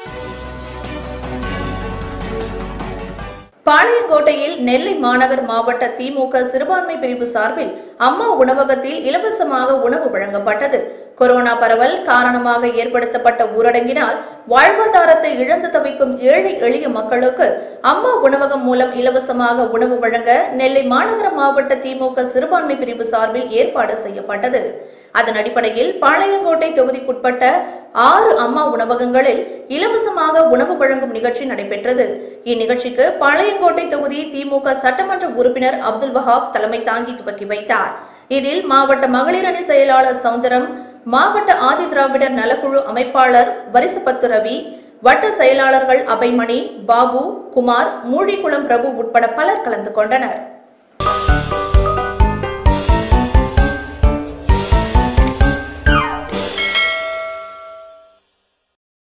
பாளையங்கோட்டையில் நெல்லை மாநகர் மாவட்ட திமுக சிறுபான்மை பிரிவு சார்பில் அம்மா உணவகத்தில் இலவசமாக உணவு வழங்கப்பட்டது கொரோனா பரவல் காரணமாக ஏற்படுத்தப்பட்ட ஊரடங்கினால் வாழ்வாதாரத்தை இழந்து தவிக்கும் ஏழை எளிய மக்களுக்கு அம்மா உணவகம் மூலம் இலவசமாக உணவு வழங்க நெல்லை மாநகர மாவட்ட திமுக சிறுபான்மை பிரிவு சார்பில் ஏற்பாடு செய்யப்பட்டது அதன் அடிப்படையில் பாளையங்கோட்டை தொகுதிக்குட்பட்ட ஆறு அம்மா உணவகங்களில் இலவசமாக உணவு வழங்கும் நிகழ்ச்சி நடைபெற்றது இந்நிகழ்ச்சிக்கு பாளையங்கோட்டை தொகுதி திமுக சட்டமன்ற உறுப்பினர் அப்துல் வஹாப் தலைமை தாங்கி துவக்கி வைத்தார் இதில் மாவட்ட மகளிர் அணி செயலாளர் சவுந்தரம் மாவட்ட ஆதி திராவிடர் நலக்குழு அமைப்பாளர் வரிசப்பத்து ரவி வட்ட செயலாளர்கள் அபய்மணி பாபு குமார் மூழிக்குளம் பிரபு உட்பட பலர் கலந்து கொண்டனர்